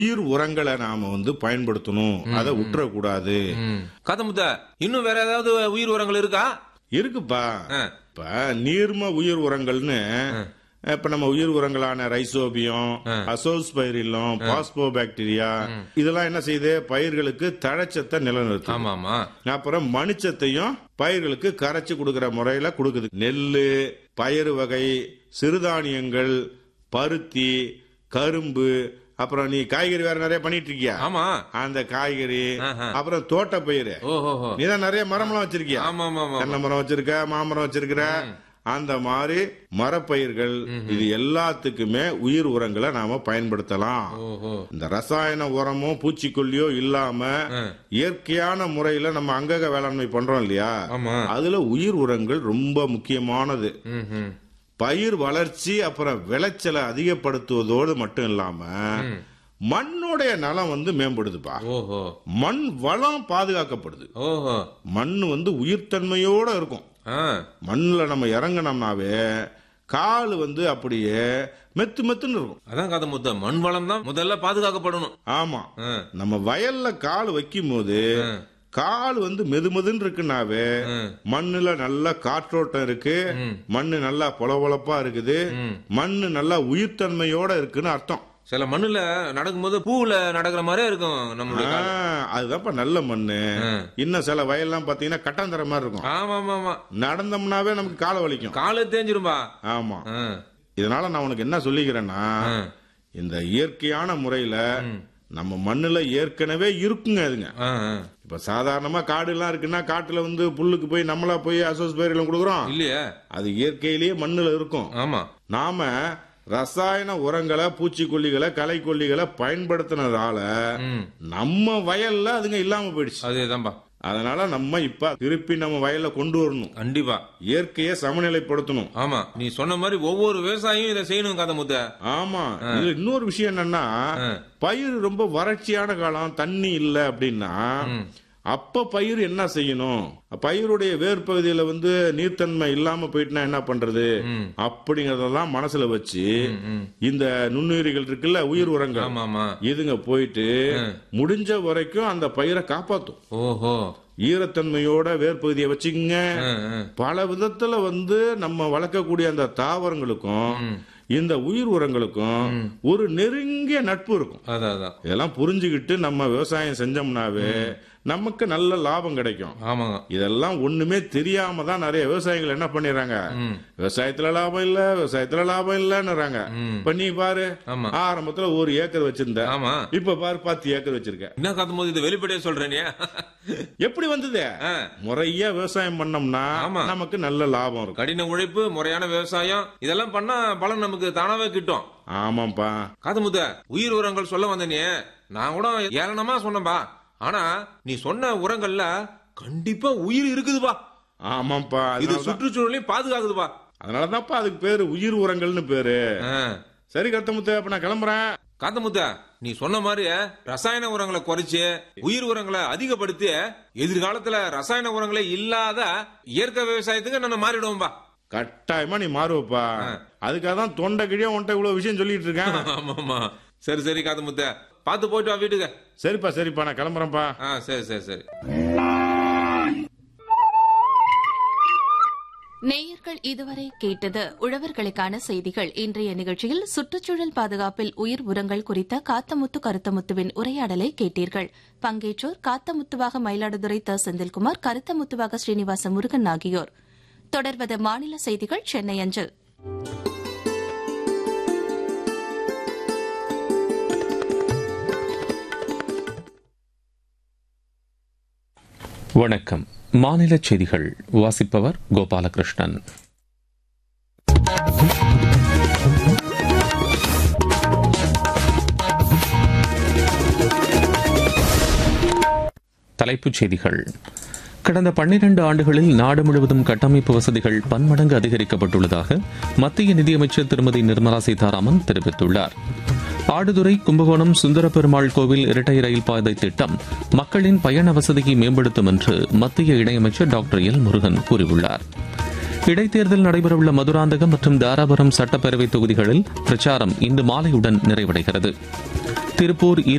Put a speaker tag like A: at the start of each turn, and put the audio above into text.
A: உயிர் உரங்களை நாம வந்து பயன்படுத்தணும் அதை விட்டுறக்கூடாது
B: ம். காத்தமுத்த இன்னும் வேற ஏதாவது உயிர் உரங்கள் இருக்கா
A: இருக்குப்பா
B: ஆ.
A: இப்ப நீர்ம உயிர் உரங்கள்னு இப்ப நம்ம உயிர் உரங்களான ரைசோபியம் அசோஸ்பைரிலம் பாஸ்போ பாக்டீரியா இதெல்லாம் என்ன செய்யுது பயிர்களுக்கு தழைச்சத்தை நிலநிறுத்தும்
B: ஆமா ஆமா
A: அப்புறம் மணிச்சத்தையும் பயிர்களுக்கு கரைச்சு கொடுக்கிற முறையில கொடுக்குது நெல்லு பயறு வகை சிறுதானியங்கள் பருத்தி கரும்பு அப்புறம் நீ காய்கறி வேற நிறைய பண்ணிட்டு இருக்கியா
B: ஆமா
A: அந்த காய்கறி
B: ஆஹா.
A: அப்புறம் தோட்ட பயிறு
B: ஓஹோ
A: நீ தான் நிறைய மரம்லாம் வச்சிருக்கியா
B: ஆமா ஆமா ஆமா
A: தென்னை மரம் வச்சிருக்க மாமரம் வச்சிருக்கிற அந்த மாதிரி மரப்பயிர்கள் இது எல்லாத்துக்குமே உயிர் உரங்களை நாம பயன்படுத்தலாம்
B: ஓஹோ
A: இந்த ரசாயன உரமோ பூச்சிக்கொல்லியோ இல்லாம இயற்கையான முறையில நம்ம அங்கக வேளாண்மை பண்றோம் இல்லையா
B: ஆமா
A: அதுல உயிர் உரங்கள் ரொம்ப முக்கியமானது
B: ம் ம்
A: பயிர் வளர்ச்சி அப்புறம் விளைச்சலை அதிகப்படுத்துவதோடு மட்டும் இல்லாம மண்ணுடைய நலம் வந்து மேம்படுதுப்பா
B: ஓஹோ
A: மண் வளம் பாதுகாக்கப்படுது
B: ஓஹோ
A: மண் வந்து உயிர்த்தன்மையோட இருக்கும்
B: ஆ
A: மண்ணுல நம்ம இறங்குனோம்னாவே கால் வந்து அப்படியே மெத்து மெத்துன்னு இருக்கும்
B: அதான் காத்தமுத்த மண் வளம் தான் முதல்ல பாதுகாக்கப்படணும்
A: ஆமா
B: ஆ.
A: நம்ம வயல்ல கால் வைக்கும் போது கால் வந்து மெது மெதுன்னு இருக்குனாவே மண்ணுல நல்ல காற்றோட்டம் இருக்கு மண்ணு நல்லா பொலபொலப்பா இருக்குது மண்ணு நல்லா உயிர்த்தன்மையோட இருக்குன்னு அர்த்தம்
B: சில மண்ணுல நடக்கும்போது பூவுல நடக்கிற மாதிரியே இருக்கும் நம்மளுடைய
A: ஆ,
B: கால்.
A: அதுதான்ப்பா நல்ல மண்ணு இன்னும் சில வயல்லாம் பாத்தீங்கன்னா கட்டாந்தர மாதிரி இருக்கும்
B: ஆமா ஆமா ஆமா
A: நடந்தோம்னாவே நமக்கு காலை வலிக்கும்
B: காலு தேஞ்சிரும்பா
A: ஆமா
B: ஆ.
A: இதனால நான் உனக்கு என்ன சொல்லிக்கிறேன்னா
B: ஆ.
A: இந்த இயற்கையான முறையில நம்ம மண்ணுல ஏற்கனவே இருக்குங்க அதுங்க
B: ஆ, ஆ.
A: இப்ப சாதாரணமா காடு எல்லாம் இருக்குன்னா காட்டுல வந்து புல்லுக்கு போய் நம்மளா போய் அசோஸ் பயிரெல்லாம் கொடுக்குறோம்
B: இல்லையே
A: அது இயற்கையிலேயே மண்ணுல இருக்கும்
B: ஆமா
A: நாம ரசாயன உரங்களை பூச்சிக்கொல்லிகளை களைக்கொல்லிகளை பயன்படுத்தினதால
B: ம்.
A: நம்ம வயல்ல அதுங்க இல்லாம போயிடுச்சு
B: அதேதான்பா
A: அதனால நம்ம இப்ப திருப்பி நம்ம வயல்ல கொண்டு வரணும்
B: கண்டிப்பா
A: இயற்கையை சமநிலைப்படுத்தணும்
B: ஆமா நீ சொன்ன மாதிரி ஒவ்வொரு விவசாயியும் இதை செய்யணும் காத்தமுத்த
A: ஆமா இதுல இன்னொரு விஷயம் என்னன்னா பயிர் ரொம்ப வறட்சியான காலம் தண்ணி இல்ல அப்படின்னா அப்ப பயிர் என்ன செய்யணும் பயிருடைய வேர் பகுதியில வந்து நீர்த்தன்மை இல்லாம போயிட்டுனா என்ன பண்றது அப்படிங்கறதெல்லாம் மனசுல வச்சு இந்த நுண்ணுயிரிகள் இருக்குல்ல உயிர் உரங்கள்
B: ஆமா ஆமா
A: இதுங்க போயிட்டு முடிஞ்ச வரைக்கும் அந்த பயிரை காப்பாத்தும்
B: ஓஹோ
A: ஈரத்தன்மையோட வேர் பகுதியை வச்சுக்கங்க
B: ஆ, ஆ.
A: பல விதத்துல வந்து நம்ம வளர்க்கக்கூடிய அந்த தாவரங்களுக்கும் இந்த உயிர் உரங்களுக்கும் ஒரு நெருங்கிய நட்பு இருக்கும்
B: அதான் அதான்
A: இதெல்லாம் புரிஞ்சுக்கிட்டு நம்ம விவசாயம் செஞ்சோம்னாவே நமக்கு நல்ல லாபம் கிடைக்கும்
B: ஆமாங்க
A: இதெல்லாம் ஒண்ணுமே தெரியாம தான் நிறைய விவசாயிகள் என்ன பண்ணிடுறாங்க விவசாயத்துல லாபம் இல்ல விவசாயத்துல லாபம் இல்லன்னுறாங்க இப்ப நீ பாரு
B: ஆமா.
A: ஆரம்பத்துல ஒரு ஏக்கர் வச்சிருந்த
B: ஆமா
A: இப்ப பாரு பத்து ஏக்கர் வச்சிருக்க
B: என்ன காத்தும்போது இது வெளிப்படையா சொல்றேன் நீ
A: எப்படி வந்தது
B: ஆ.
A: முறையா விவசாயம் பண்ணோம்னா
B: ஆமா.
A: நமக்கு நல்ல லாபம் இருக்கும்
B: கடின உழைப்பு முறையான விவசாயம் இதெல்லாம் பண்ணா பலன் நமக்கு தானாவே கிட்டும்
A: ஆமாப்பா
B: காதுமுத்த உயிர் உரங்கள் சொல்ல வந்த நீ நான் கூட ஏளனமா சொன்னேன்பா ஆனா நீ சொன்ன உரங்கள்ல கண்டிப்பா உயிர் இருக்குதுப்பா
A: ஆமாப்பா
B: இது
A: அதனாலதான்
B: சுற்றுச்சூழலையும் பாதுகாக்குதுப்பா
A: அதனாலதான்ப்பா அதுக்கு பேரு உயிர் உரங்கள்னு பேரு
B: ஆ.
A: சரி கத்தமுத்து அப்ப நான் கிளம்புறேன்
B: காத்தமுத்த நீ சொன்ன மாதிரி ரசாயன உரங்களை குறைச்சு உயிர் உரங்களை அதிகப்படுத்தி எதிர்காலத்துல ரசாயன உரங்களே இல்லாத இயற்கை விவசாயத்துக்கு நம்ம மாறிடுவோம்பா
A: கட்டாயமா நீ மாறுவப்பா அதுக்காக தான் தொண்டை கிழியா உன்ட்ட இவ்வளவு விஷயம் சொல்லிட்டு இருக்கேன்
B: ஆமா ஆமா சரி சரி காத்தமுத்த பார்த்து போயிட்டு வா வீட்டுக்கு
A: சரிப்பா சரிப்பா நான் கிளம்புறேன்ப்பா
B: ஆ சரி சரி சரி
C: நேயர்கள் இதுவரை கேட்டது உழவர்களுக்கான செய்திகள் இன்றைய நிகழ்ச்சியில் சுற்றுச்சூழல் பாதுகாப்பில் உயிர் உரங்கள் குறித்த காத்தமுத்து கருத்தமுத்துவின் உரையாடலை கேட்டீர்கள் பங்கேற்றோர் காத்தமுத்துவாக மயிலாடுதுறை த செந்தில்குமார் கருத்தமுத்துவாக ஸ்ரீனிவாச முருகன் ஆகியோர் தொடர்வது மாநில செய்திகள் சென்னை அஞ்சல்
D: வணக்கம் மாநில செய்திகள் வாசிப்பவர் கோபாலகிருஷ்ணன் தலைப்புச் செய்திகள் கடந்த பன்னிரண்டு ஆண்டுகளில் நாடு முழுவதும் கட்டமைப்பு வசதிகள் பன்மடங்கு அதிகரிக்கப்பட்டுள்ளதாக மத்திய நிதியமைச்சர் திருமதி நிர்மலா சீதாராமன் தெரிவித்துள்ளார் ஆடுதுறை கும்பகோணம் சுந்தர பெருமாள் கோவில் இரட்டை ரயில் பாதை திட்டம் மக்களின் பயண வசதியை மேம்படுத்தும் என்று மத்திய இணையமைச்சர் டாக்டர் எல் முருகன் கூறியுள்ளார் இடைத்தேர்தல் நடைபெறவுள்ள மதுராந்தகம் மற்றும் தாராபுரம் சட்டப்பேரவை தொகுதிகளில் பிரச்சாரம் இன்று மாலையுடன் நிறைவடைகிறது திருப்பூர்